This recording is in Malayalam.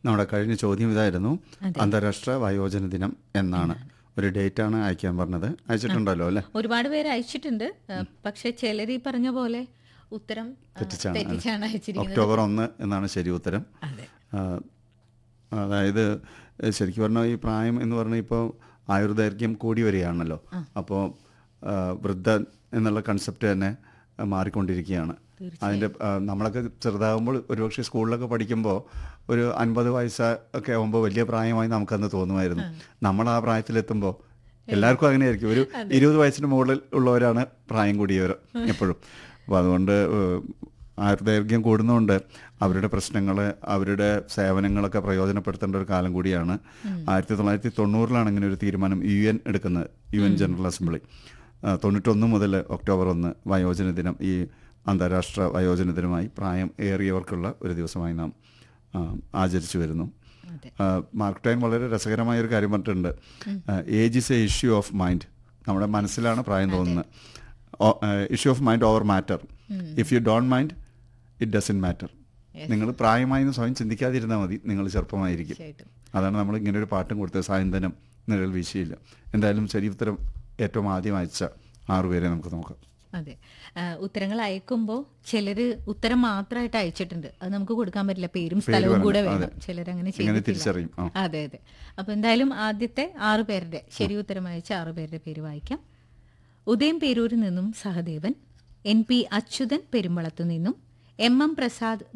നമ്മുടെ കഴിഞ്ഞ ചോദ്യം ഇതായിരുന്നു അന്താരാഷ്ട്ര വയോജന ദിനം എന്നാണ് ഒരു ഡേറ്റ് ആണ് അയക്കാൻ പറഞ്ഞത് അയച്ചിട്ടുണ്ടല്ലോ അല്ലേ ഒരുപാട് പേര് അയച്ചിട്ടുണ്ട് ആ, പക്ഷെ ചിലർ ഈ പറഞ്ഞ പോലെ ഉത്തരം ആ, തെറ്റിച്ചാണ് തെറ്റിച്ചാണ് അയച്ചിരിക്കുന്നത് ഒക്ടോബർ ഒന്ന് എന്നാണ് ശരി ഉത്തരം അതെ ആ, അതായത് ഏഹ് ശരിക്കും പറഞ്ഞാൽ ഈ പ്രായം എന്ന് പറഞ്ഞാൽ ഇപ്പോൾ ആയുർദൈർഘ്യം കൂടി വരികയാണല്ലോ അപ്പോൾ വൃദ്ധ എന്നുള്ള കൺസെപ്റ്റ് തന്നെ ആ, മാറിക്കൊണ്ടിരിക്കുകയാണ് അതിൻ്റെ ആ, നമ്മളൊക്കെ ചെറുതാകുമ്പോൾ ഒരുപക്ഷെ സ്കൂളിലൊക്കെ പഠിക്കുമ്പോൾ ഒരു അൻപത് വയസ്സ് ഒക്കെ ആകുമ്പോൾ വലിയ പ്രായമായി നമുക്കന്ന് തോന്നുമായിരുന്നു നമ്മൾ ആ പ്രായത്തിലെത്തുമ്പോൾ എല്ലാവർക്കും അങ്ങനെയായിരിക്കും ഒരു ഇരുപത് വയസ്സിന് മുകളിൽ ഉള്ളവരാണ് പ്രായം കൂടിയവർ എപ്പോഴും അപ്പോൾ അതുകൊണ്ട് ഏഹ്, ആയുർദൈർഘ്യം കൂടുന്നതുകൊണ്ട് അവരുടെ പ്രശ്നങ്ങൾ അവരുടെ സേവനങ്ങളൊക്കെ പ്രയോജനപ്പെടുത്തേണ്ട ഒരു കാലം കൂടിയാണ് ആയിരത്തി തൊള്ളായിരത്തി തൊണ്ണൂറിലാണ് ഇങ്ങനെ ഒരു തീരുമാനം യു എൻ എടുക്കുന്നത് യു എൻ ജനറൽ അസംബ്ലി ആ, തൊണ്ണൂറ്റൊന്ന് മുതൽ ഒക്ടോബർ ഒന്ന് വയോജന ദിനം ഈ അന്താരാഷ്ട്ര വയോജന ദിനമായി പ്രായം ഏറിയവർക്കുള്ള ഒരു ദിവസമായി നാം ആ, ആചരിച്ചു വരുന്നു അതെ ആ, മാർക്ക് ടൈം വളരെ രസകരമായ ഒരു കാര്യം പറഞ്ഞിട്ടുണ്ട് age is a issue of mind നമ്മുടെ മനസ്സിലാണ് പ്രായം തോന്നുന്നത് issue of mind over matter if you don't mind it doesn't matter നിങ്ങൾ പ്രായമായി എന്ന് സ്വയം ചിന്തിക്കാതിരുന്നാൽ മതി നിങ്ങൾ ചെറുപ്പമായിരിക്കും തീർച്ചയായിട്ടും അതാണ് നമ്മൾ ഇങ്ങനെ ഒരു പാട്ടും കൊടുത്തത് സായന്തനം നിഴൽ വീശിയില്ല എന്തായാലും ശരി ഉത്തരം ഏറ്റവും ആദ്യം അയച്ച ആറുപേരെ നമുക്ക് നോക്കാം അതെ ആ, ഉത്തരങ്ങൾ അയക്കുമ്പോൾ ചിലര് ഉത്തരം മാത്രമായിട്ട് അയച്ചിട്ടുണ്ട് അത് നമുക്ക് കൊടുക്കാൻ പറ്റില്ല പേരും സ്ഥലവും വേണം, കൂടെ അതെ. വേണം ചിലരങ്ങനെ എങ്ങനെ ചെയ്തിട്ടില്ല തിരിച്ചറിയും ആ അതെ അതെ അപ്പൊ എന്തായാലും ആദ്യത്തെ ആറു പേരുടെ ശരി ഉത്തരം അയച്ച ആറു പേരുടെ പേര് വായിക്കാം ഉദയം പേരൂരിൽ നിന്നും സഹദേവൻ എൻ പി അച്യുതൻ പെരുമ്പളത്തു നിന്നും എം എം പ്രസാദ്